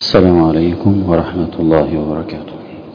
السلام عليكم ورحمة الله وبركاته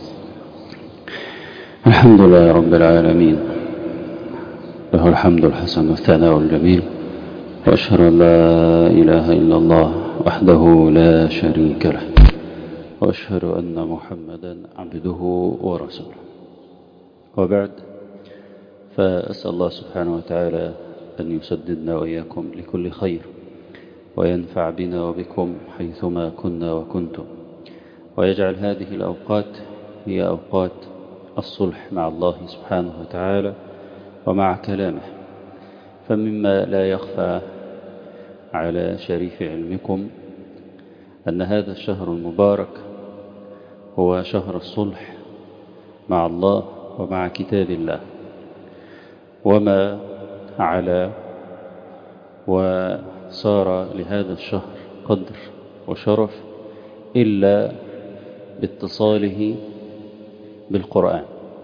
الحمد لله رب العالمين له الحمد الحسن والثناء الجميل وأشهد أن لا إله إلا الله وحده لا شريك له وأشهد أن محمدا عبده ورسوله وبعد فأسأل الله سبحانه وتعالى أن يسددنا وإياكم لكل خير وينفع بنا وبكم حيثما كنا وكنتم ويجعل هذه الأوقات هي أوقات الصلح مع الله سبحانه وتعالى ومع كلامه فمما لا يخفى على شريف علمكم أن هذا الشهر المبارك هو شهر الصلح مع الله ومع كتاب الله وما على وصار لهذا الشهر قدر وشرف إلا باتصاله بالقرآن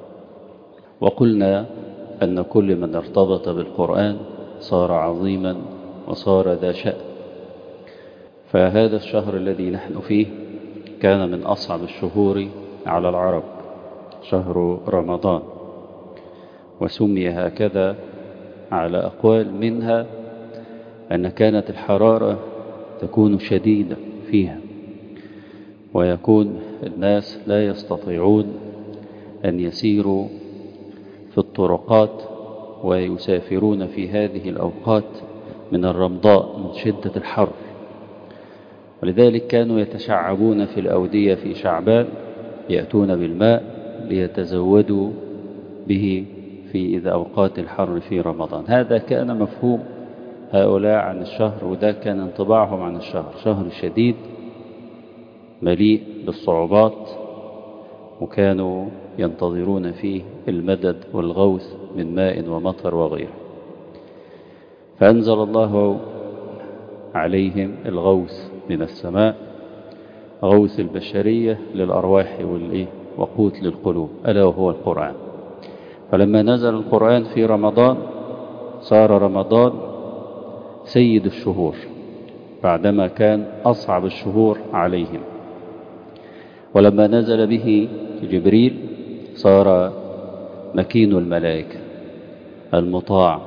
وقلنا أن كل من ارتبط بالقرآن صار عظيما وصار ذا شأن فهذا الشهر الذي نحن فيه كان من أصعب الشهور على العرب شهر رمضان وسمي هكذا على أقوال منها أن كانت الحرارة تكون شديدة فيها ويكون الناس لا يستطيعون أن يسيروا في الطرقات ويسافرون في هذه الأوقات من الرمضاء من شدة الحر ولذلك كانوا يتشعبون في الأودية في شعبان يأتون بالماء ليتزودوا به في إذا أوقات الحر في رمضان هذا كان مفهوم هؤلاء عن الشهر وده كان انطباعهم عن الشهر شهر شديد مليء بالصعوبات وكانوا ينتظرون فيه المدد والغوث من ماء ومطر وغيره فأنزل الله عليهم الغوث من السماء غوث البشرية للأرواح والإيه وقوت للقلوب ألا وهو القرآن فلما نزل القرآن في رمضان صار رمضان سيد الشهور بعدما كان أصعب الشهور عليهم ولما نزل به جبريل صار مكين الملائكة المطاع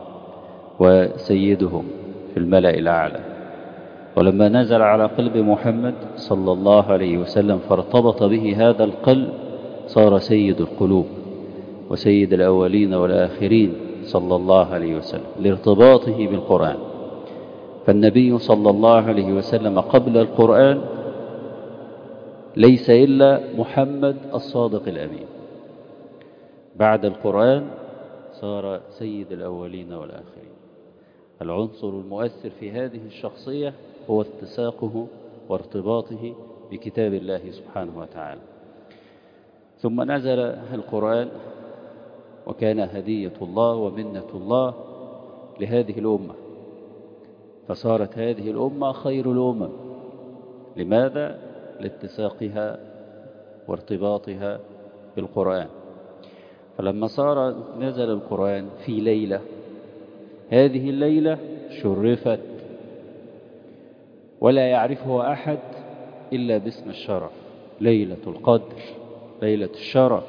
وسيدهم في الملأ الأعلى ولما نزل على قلب محمد صلى الله عليه وسلم فارتبط به هذا القلب صار سيد القلوب وسيد الأولين والآخرين صلى الله عليه وسلم لارتباطه بالقرآن فالنبي صلى الله عليه وسلم قبل القرآن ليس إلا محمد الصادق الأمين بعد القرآن صار سيد الأولين والآخرين العنصر المؤثر في هذه الشخصية هو اتساقه وارتباطه بكتاب الله سبحانه وتعالى ثم نزل القرآن وكان هدية الله ومنة الله لهذه الأمة فصارت هذه الأمة خير الأمم لماذا؟ لاتساقها وارتباطها بالقرآن فلما صار نزل القرآن في ليلة هذه الليلة شرفت ولا يعرفها أحد إلا باسم الشرف ليلة القدر ليلة الشرف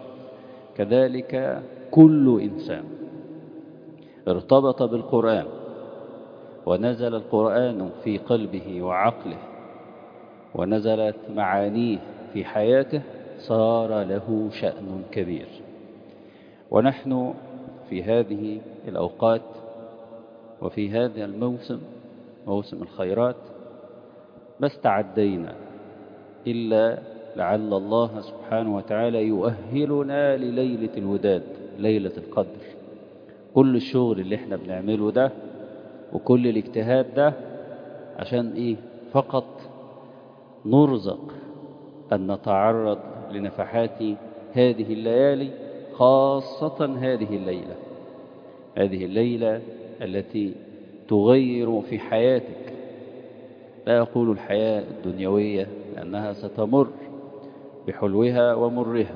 كذلك كل إنسان ارتبط بالقرآن ونزل القرآن في قلبه وعقله ونزلت معانيه في حياته صار له شأن كبير ونحن في هذه الأوقات وفي هذا الموسم موسم الخيرات ما استعدينا إلا لعل الله سبحانه وتعالى يؤهلنا لليلة الوداد ليلة القدر كل الشغل اللي احنا بنعمله ده وكل الاجتهاد ده عشان ايه فقط نرزق أن نتعرض لنفحات هذه الليالي خاصة هذه الليلة هذه الليلة التي تغير في حياتك لا أقول الحياة الدنيوية لأنها ستمر بحلوها ومرها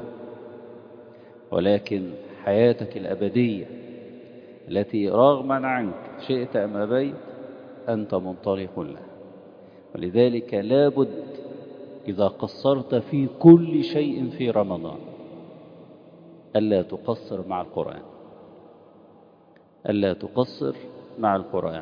ولكن حياتك الأبدية التي رغما عنك شئت أم أبيت أنت منطلق لها ولذلك لابد إذا قصرت في كل شيء في رمضان ألا تقصر مع القرآن ألا تقصر مع القرآن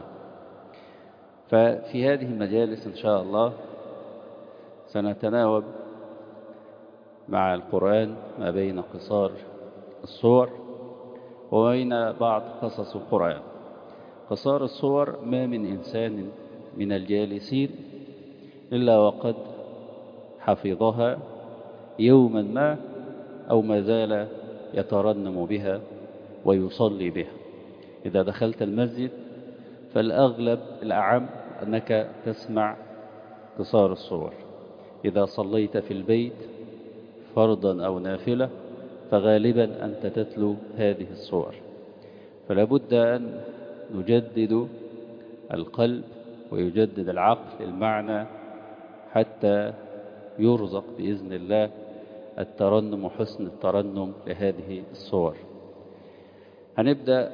ففي هذه المجالس إن شاء الله سنتناوب مع القرآن ما بين قصار الصور وبين بعض قصص القرآن قصار الصور ما من إنسان من الجالسين إلا وقد حفظها يوما ما أو ما زال يترنم بها ويصلي بها إذا دخلت المسجد فالأغلب الأعم أنك تسمع قصار الصور إذا صليت في البيت فرضا أو نافلة فغالبا أنت تتلو هذه الصور فلا بد أن نجدد القلب ويجدد العقل المعنى حتى يرزق بإذن الله الترنم وحسن الترنم لهذه الصور هنبدأ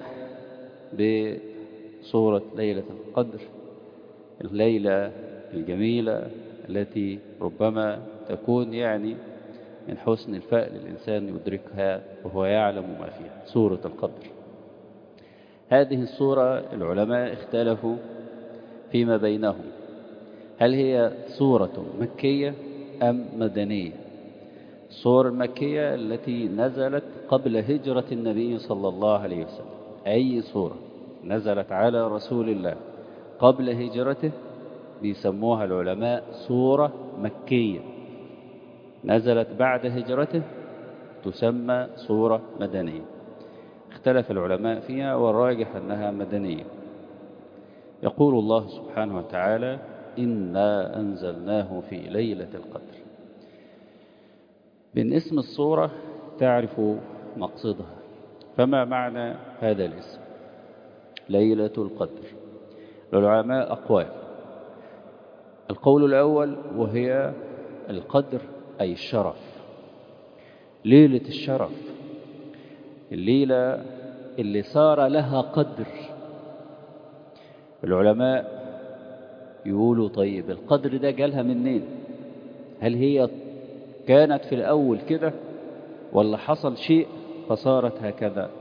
بصورة ليلة القدر الليلة الجميلة التي ربما تكون يعني من حسن الفأل الإنسان يدركها وهو يعلم ما فيها سورة القدر هذه السورة العلماء اختلفوا فيما بينهم هل هي سورة مكية أم مدنية السور المكية التي نزلت قبل هجرة النبي صلى الله عليه وسلم أي سورة نزلت على رسول الله قبل هجرته بيسموها العلماء سورة مكية نزلت بعد هجرته تسمى سورة مدنية اختلف العلماء فيها والراجح أنها مدنية يقول الله سبحانه وتعالى إنا أنزلناه في ليلة القدر من اسم الصورة تعرف مقصدها فما معنى هذا الاسم ليلة القدر للعلماء أقوال القول الأول وهي القدر أي الشرف ليلة الشرف الليلة اللي صار لها قدر العلماء يقولوا طيب القدر ده جالها منين هل هي كانت في الأول كده ولا حصل شيء فصارت هكذا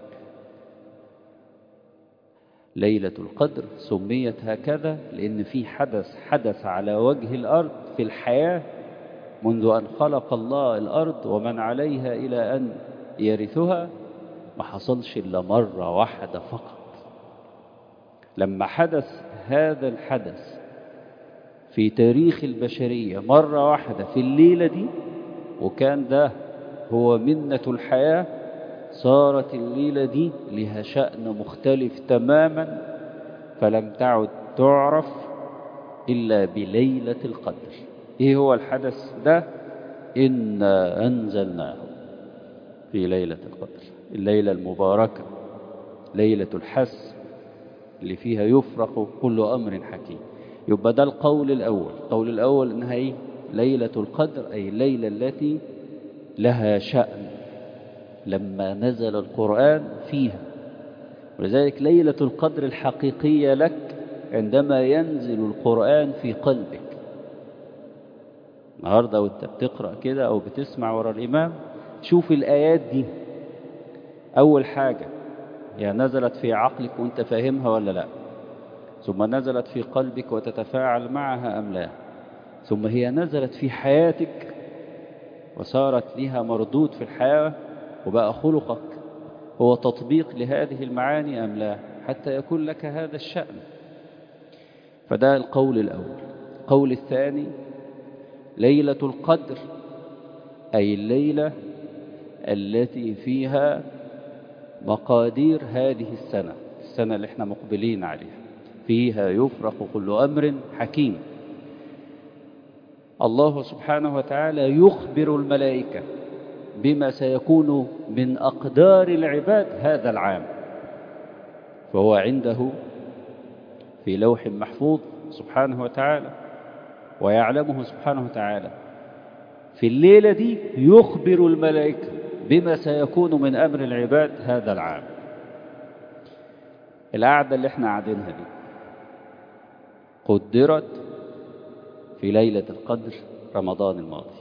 ليلة القدر سميت هكذا لأن في حدث حدث على وجه الأرض في الحياة منذ أن خلق الله الأرض ومن عليها إلى أن يرثها ما حصلش إلا مرة واحدة فقط لما حدث هذا الحدث في تاريخ البشرية مرة واحدة في الليلة دي وكان ده هو منة الحياة صارت الليلة دي لها شأن مختلف تماما فلم تعد تعرف إلا بليلة القدر إيه هو الحدث ده إنا أنزلناه في ليلة القدر الليلة المباركة ليلة الحس اللي فيها يفرق كل أمر حكيم يبقى ده القول الأول القول الأول إنها إيه؟ ليلة القدر أي الليلة التي لها شأن لما نزل القرآن فيها ولذلك ليلة القدر الحقيقية لك عندما ينزل القرآن في قلبك النهاردة وانت بتقرأ كده أو بتسمع ورا الإمام شوف الآيات دي أول حاجة هي نزلت في عقلك وانت فاهمها ولا لا ثم نزلت في قلبك وتتفاعل معها أم لا ثم هي نزلت في حياتك وصارت لها مردود في الحياة وبقى خلقك هو تطبيق لهذه المعاني أم لا حتى يكون لك هذا الشأن فده القول الأول القول الثاني ليلة القدر أي الليلة التي فيها مقادير هذه السنة السنة اللي احنا مقبلين عليها فيها يفرق كل أمر حكيم الله سبحانه وتعالى يخبر الملائكة بما سيكون من أقدار العباد هذا العام فهو عنده في لوح محفوظ سبحانه وتعالى ويعلمه سبحانه وتعالى في الليلة دي يخبر الملائكة بما سيكون من أمر العباد هذا العام القعدة اللي احنا قاعدينها دي قدرت في ليلة القدر رمضان الماضي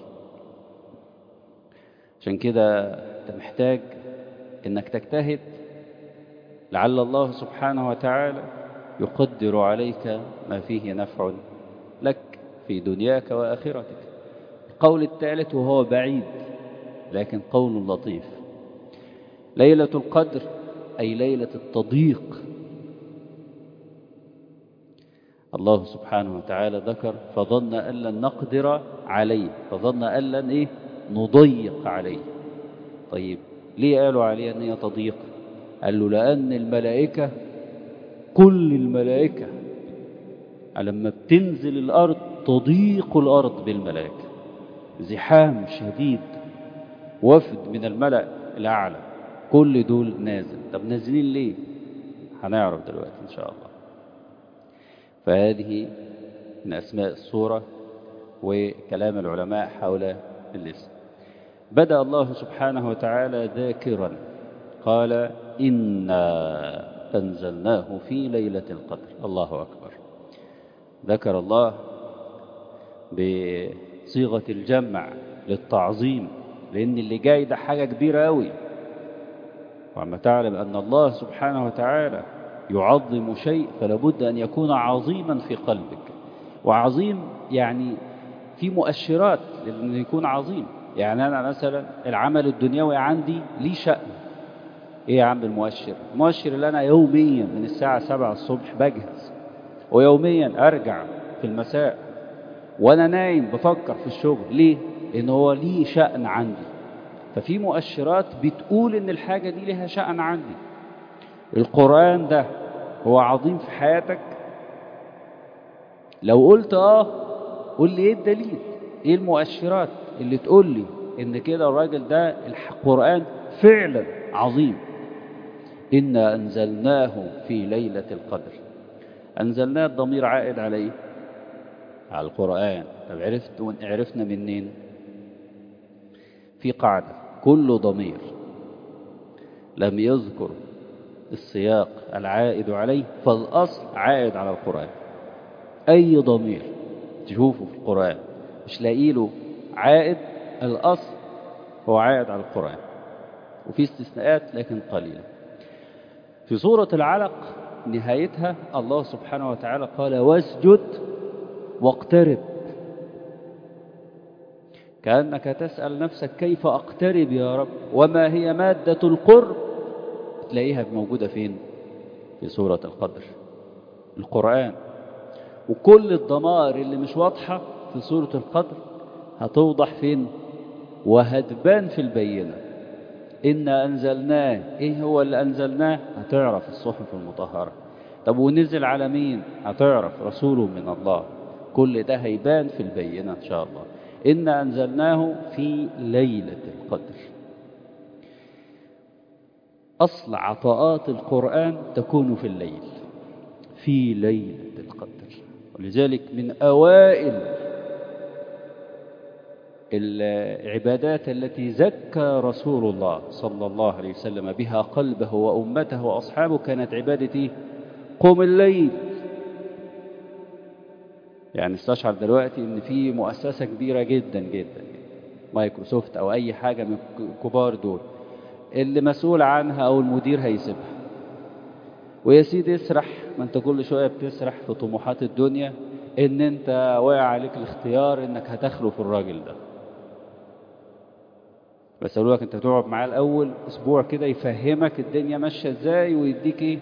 عشان كده انت محتاج انك تجتهد لعل الله سبحانه وتعالى يقدر عليك ما فيه نفع لك في دنياك وآخرتك القول الثالث وهو بعيد لكن قول لطيف ليلة القدر أي ليلة التضييق الله سبحانه وتعالى ذكر فظن أن لن نقدر عليه فظن أن لن إيه نضيق عليه طيب ليه قالوا عليه أن هي تضييق قال له لأن الملائكة كل الملائكة لما بتنزل الأرض تضيق الأرض بالملائكة زحام شديد وفد من الملأ الأعلى كل دول نازل طب نازلين ليه هنعرف دلوقتي إن شاء الله فهذه من أسماء الصورة وكلام العلماء حول الاسم بدأ الله سبحانه وتعالى ذاكرا قال إنا أنزلناه في ليلة القدر الله أكبر ذكر الله بصيغة الجمع للتعظيم لأن اللي جاي ده حاجة كبيرة أوي وعما تعلم أن الله سبحانه وتعالى يعظم شيء فلا بد أن يكون عظيما في قلبك وعظيم يعني في مؤشرات لأن يكون عظيم يعني أنا مثلا العمل الدنيوي عندي ليه شأن إيه يا عم المؤشر المؤشر اللي أنا يوميا من الساعة 7 الصبح بجهز ويوميا أرجع في المساء وأنا نايم بفكر في الشغل ليه؟ لأن هو ليه شأن عندي ففي مؤشرات بتقول إن الحاجة دي لها شأن عندي القرآن ده هو عظيم في حياتك لو قلت آه قول لي إيه الدليل إيه المؤشرات اللي تقول لي إن كده الراجل ده القرآن فعلا عظيم إنا أنزلناه في ليلة القدر أنزلناه الضمير عائد عليه على القرآن طب عرفت عرفنا منين في قاعدة كل ضمير لم يذكر السياق العائد عليه فالأصل عائد على القرآن أي ضمير تشوفه في القرآن مش لاقي له عائد الأصل هو عائد على القرآن وفي استثناءات لكن قليلة في سورة العلق نهايتها الله سبحانه وتعالى قال واسجد واقترب كأنك تسأل نفسك كيف أقترب يا رب وما هي مادة القرب تلاقيها موجودة فين في سورة القدر القرآن وكل الضمائر اللي مش واضحة في سورة القدر هتوضح فين وهتبان في البينة إنا أنزلناه إيه هو اللي أنزلناه هتعرف الصحف المطهرة طب ونزل على مين هتعرف رسوله من الله كل ده هيبان في البينة إن شاء الله إنا أنزلناه في ليلة القدر أصل عطاءات القرآن تكون في الليل في ليلة القدر ولذلك من أوائل العبادات التي زكى رسول الله صلى الله عليه وسلم بها قلبه وأمته وأصحابه كانت عبادة قوم الليل يعني استشعر دلوقتي ان في مؤسسة كبيرة جدا جدا مايكروسوفت او اي حاجة من الكبار دول اللي مسؤول عنها او المدير هيسيبها ويا سيدي اسرح ما انت كل شوية بتسرح في طموحات الدنيا ان انت واقع عليك الاختيار انك هتخلف الراجل ده بس اقول لك انت تقعد معاه الاول اسبوع كده يفهمك الدنيا ماشيه ازاي ويديك ايه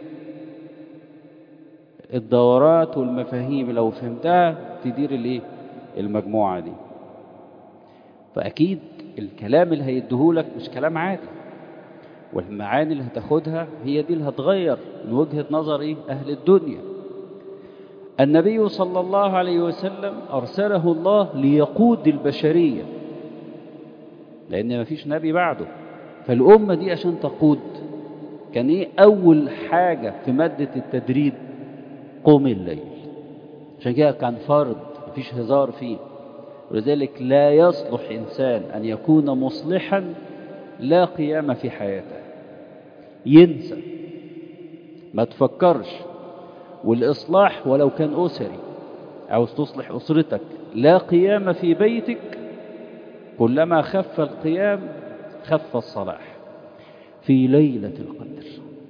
الدورات والمفاهيم لو فهمتها تدير الايه المجموعه دي فاكيد الكلام اللي هيديهولك مش كلام عادي والمعاني اللي هتاخدها هي دي اللي هتغير من وجهه نظر ايه اهل الدنيا النبي صلى الله عليه وسلم ارسله الله ليقود البشريه لان ما فيش نبي بعده فالامه دي عشان تقود كان ايه اول حاجه في ماده التدريب قوم الليل عشان كده كان فرض مفيش هزار فيه ولذلك لا يصلح إنسان أن يكون مصلحا لا قيام في حياته ينسى ما تفكرش والإصلاح ولو كان أسري عاوز تصلح أسرتك لا قيام في بيتك كلما خف القيام خف الصلاح في ليلة القدر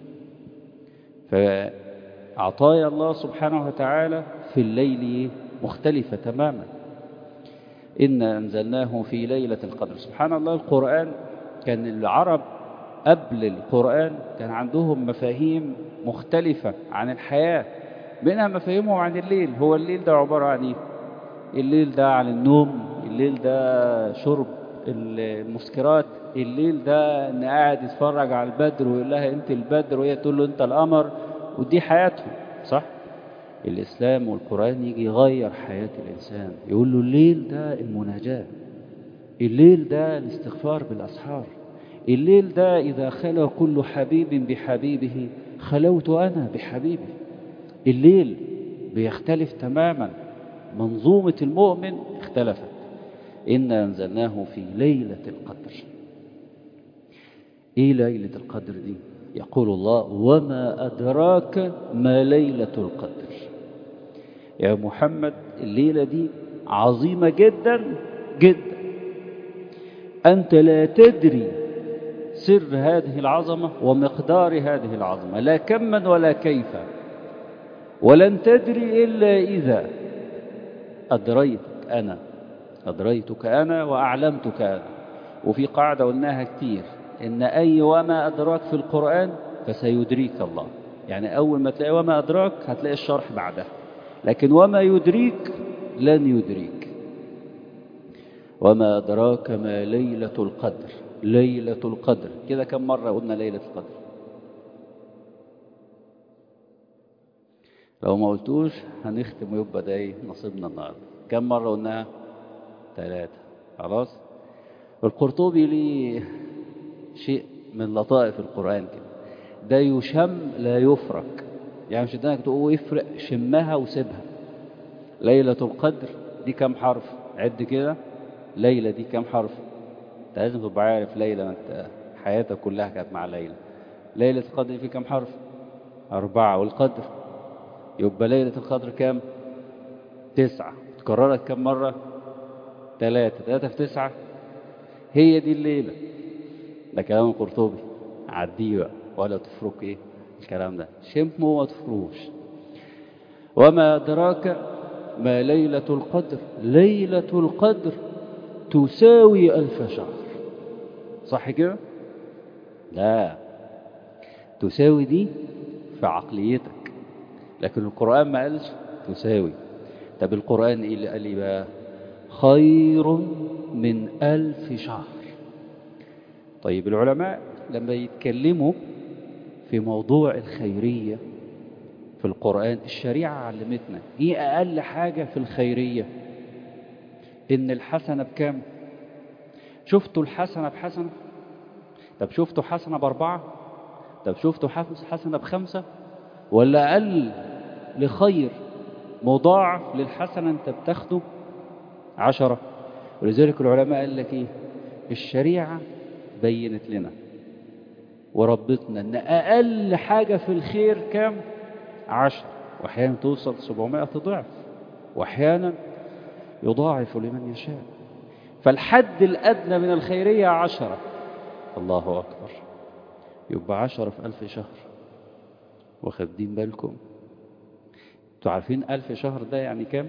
فعطايا الله سبحانه وتعالى في الليل مختلفة تماما إنا أنزلناه في ليلة القدر سبحان الله القرآن كان العرب قبل القرآن كان عندهم مفاهيم مختلفة عن الحياة منها مفاهيمهم عن الليل هو الليل ده عبارة عن إيه الليل ده عن النوم الليل ده شرب المسكرات الليل ده ان قاعد يتفرج على البدر ويقول لها انت البدر وهي تقول له انت القمر ودي حياتهم صح الإسلام والقرآن يجي يغير حياة الإنسان يقول له الليل ده المناجاة الليل ده الاستغفار بالأسحار الليل ده إذا خلى كل حبيب بحبيبه خلوت أنا بحبيبي الليل بيختلف تماما منظومة المؤمن اختلفت إنا أنزلناه في ليلة القدر إيه ليلة القدر دي يقول الله وما أدراك ما ليلة القدر يا محمد الليلة دي عظيمة جدا جدا أنت لا تدري سر هذه العظمة ومقدار هذه العظمة لا كما ولا كيفا ولن تدري إلا إذا أدريتك أنا أدريتك أنا وأعلمتك أنا وفي قاعدة قلناها كتير إن أي وما أدراك في القرآن فسيدريك الله يعني أول ما تلاقي وما أدراك هتلاقي الشرح بعدها لكن وما يدريك لن يدريك وما أدراك ما ليلة القدر ليلة القدر كده كم مرة قلنا ليلة القدر لو ما قلتوش هنختم يبقى ده ايه نصيبنا النهارده كم مرة قلناها ثلاثة خلاص القرطبي ليه شيء من لطائف القرآن كده ده يشم لا يفرك يعني مش انك تقول يفرق شمها وسيبها ليلة القدر دي كم حرف عد كده ليلة دي كم حرف انت لازم تبقى عارف ليلة ما انت حياتك كلها كانت مع ليلة ليلة القدر في كم حرف أربعة والقدر يبقى ليلة القدر كام تسعة تكررت كم مرة ثلاثة ثلاثة في تسعة هي دي الليلة ده كلام القرطبي عديه بقى ولا تفرق ايه الكلام ده شمه وما تفروش وما أدراك ما ليلة القدر ليلة القدر تساوي ألف شهر صح كده لا تساوي دي في عقليتك لكن القرآن ما قالش تساوي طب القرآن ايه اللي قال لي بقى خير من ألف شهر طيب العلماء لما يتكلموا في موضوع الخيرية في القرآن الشريعة علمتنا ايه أقل حاجة في الخيرية إن الحسنة بكام شفتوا الحسنة بحسنة طب شفتوا حسنة بأربعة طب شفتوا حسنة بخمسة ولا أقل لخير مضاعف للحسنة أنت بتاخده عشرة ولذلك العلماء قال لك إيه الشريعة بينت لنا وربطنا أن أقل حاجة في الخير كام عشر وأحيانا توصل 700 ضعف وأحيانا يضاعف لمن يشاء فالحد الأدنى من الخيرية عشرة الله أكبر يبقى عشرة في ألف شهر واخدين بالكم انتوا عارفين ألف شهر ده يعني كام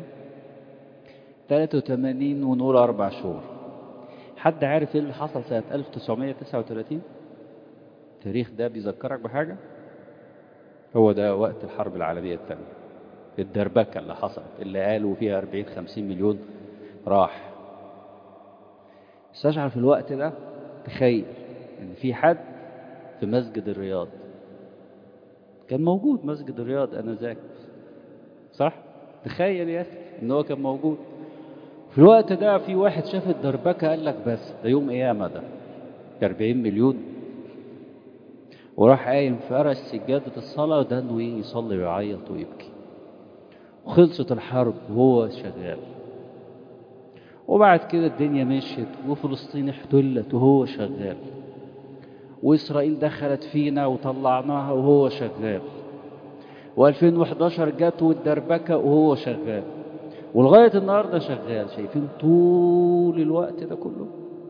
83 ونقول أربع شهور حد عارف ايه اللي حصل سنة 1939 التاريخ ده بيذكرك بحاجة هو ده وقت الحرب العالمية الثانية الدربكة اللي حصلت اللي قالوا فيها 40 50 مليون راح استشعر في الوقت ده تخيل ان في حد في مسجد الرياض كان موجود مسجد الرياض انا ذاك صح تخيل يا اخي ان هو كان موجود في الوقت ده في واحد شاف الدربكه قال لك بس ده يوم قيامه ده 40 مليون وراح قايم فرش سجاده الصلاه وده انه يصلي ويعيط ويبكي وخلصت الحرب وهو شغال وبعد كده الدنيا مشيت وفلسطين احتلت وهو شغال وإسرائيل دخلت فينا وطلعناها وهو شغال و2011 جت والدربكة وهو شغال ولغاية النهاردة شغال شايفين طول الوقت ده كله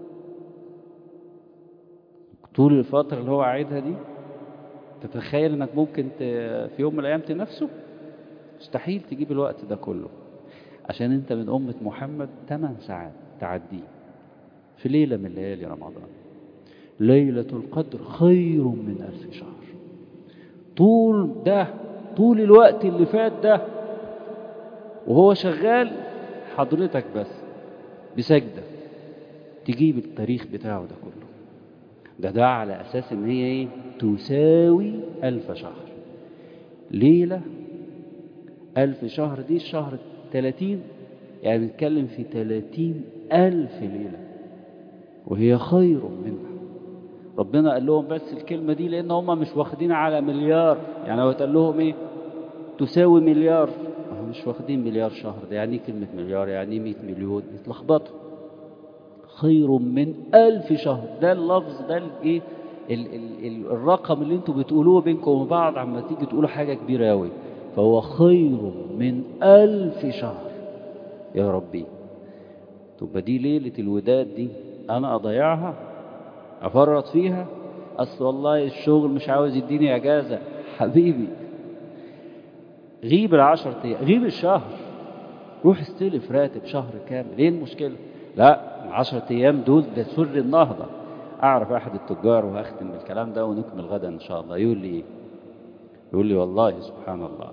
طول الفترة اللي هو قاعدها دي تتخيل انك ممكن ت... في يوم من الايام تنافسه مستحيل تجيب الوقت ده كله عشان انت من أمة محمد 8 ساعات تعديه في ليلة من ليالي رمضان ليلة القدر خير من ألف شهر طول ده طول الوقت اللي فات ده وهو شغال حضرتك بس بسجدة تجيب التاريخ بتاعه ده كله ده ده على أساس إن هي إيه تساوي ألف شهر ليلة ألف شهر دي الشهر 30 يعني بنتكلم في 30 ألف ليلة وهي خير منها ربنا قال لهم بس الكلمة دي لأن هم مش واخدين على مليار يعني هو قال لهم إيه تساوي مليار هم مش واخدين مليار شهر ده يعني كلمة مليار يعني 100 مليون يتلخبطوا خير من ألف شهر ده اللفظ ده الايه ال ال ال الرقم اللي انتوا بتقولوه بينكم وبعض عما تيجي تقولوا حاجة كبيرة أوي فهو خير من ألف شهر يا ربي تبقى دي ليلة الوداد دي أنا أضيعها أفرط فيها أصل والله الشغل مش عاوز يديني أجازة حبيبي غيب العشر أيام غيب الشهر روح استلف راتب شهر كامل ايه المشكلة لا العشر أيام دول ده سر النهضة أعرف أحد التجار وهختم بالكلام ده ونكمل غدا إن شاء الله يقول لي إيه يقول لي والله سبحان الله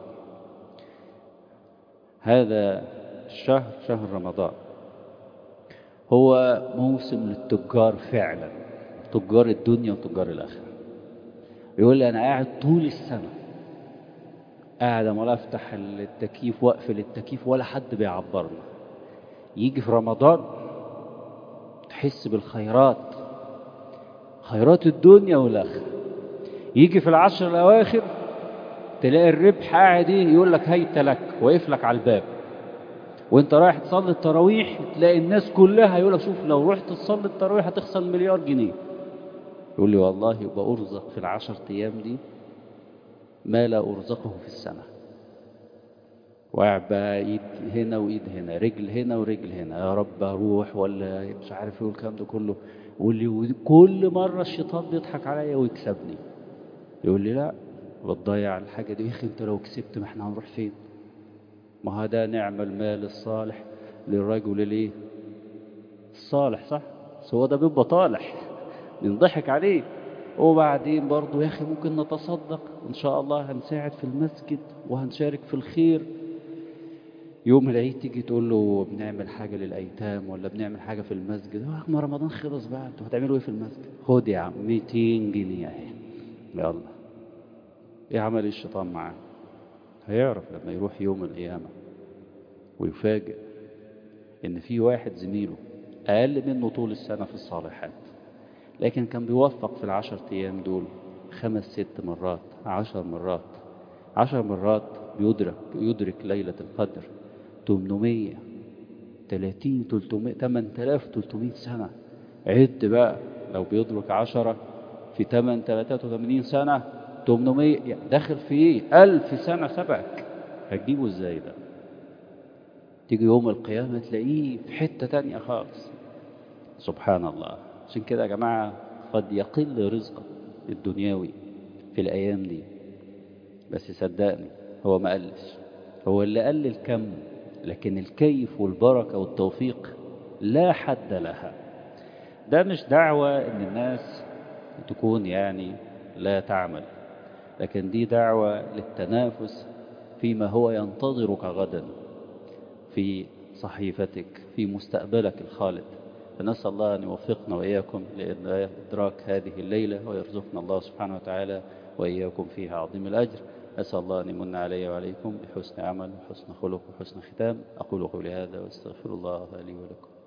هذا الشهر شهر رمضان هو موسم للتجار فعلا تجار الدنيا وتجار الآخرة يقول لي أنا قاعد طول السنة قاعد أما أفتح التكييف وأقفل التكييف ولا حد بيعبرنا يجي في رمضان تحس بالخيرات خيرات الدنيا والآخرة يجي في العشر الأواخر تلاقي الربح قاعد ايه يقول لك هيت لك واقف لك على الباب وانت رايح تصلي التراويح تلاقي الناس كلها يقول لك شوف لو رحت تصلي التراويح هتخسر مليار جنيه يقول لي والله يبقى ارزق في العشر ايام دي ما لا ارزقه في السنه وقاعد بقى ايد هنا وايد هنا رجل هنا ورجل هنا يا رب اروح ولا مش عارف ايه الكلام ده كله يقول لي كل مره الشيطان بيضحك عليا ويكسبني يقول لي لا بتضيع الحاجة دي يا أخي أنت لو كسبت ما احنا هنروح فين ما هذا نعم المال الصالح للرجل الايه الصالح صح بس هو ده بيبقى طالح بنضحك عليه وبعدين برضه يا أخي ممكن نتصدق إن شاء الله هنساعد في المسجد وهنشارك في الخير يوم العيد تيجي تقول له بنعمل حاجة للأيتام ولا بنعمل حاجة في المسجد اه ما رمضان خلص بقى انتوا هتعملوا ايه في المسجد خد يا عم 200 جنيه اهي يلا ايه عمل الشيطان معاه هيعرف لما يروح يوم القيامة ويفاجئ ان في واحد زميله اقل منه طول السنة في الصالحات لكن كان بيوفق في العشر ايام دول خمس ست مرات عشر مرات عشر مرات بيدرك يدرك ليلة القدر 800 30 300 8300 سنة عد بقى لو بيدرك عشرة في 8 83 سنة 800 داخل في ايه 1000 سنة سبقك هتجيبه ازاي ده تيجي يوم القيامة تلاقيه في حتة تانية خالص سبحان الله عشان كده يا جماعة قد يقل رزقك الدنيوي في الأيام دي بس صدقني هو ما قلش هو اللي قل الكم لكن الكيف والبركة والتوفيق لا حد لها ده مش دعوة ان الناس تكون يعني لا تعمل لكن دي دعوة للتنافس فيما هو ينتظرك غدا في صحيفتك في مستقبلك الخالد فنسأل الله أن يوفقنا وإياكم لإدراك هذه الليلة ويرزقنا الله سبحانه وتعالى وإياكم فيها عظيم الأجر أسأل الله أن يمن علي وعليكم بحسن عمل وحسن خلق وحسن ختام أقول قولي هذا واستغفر الله لي ولكم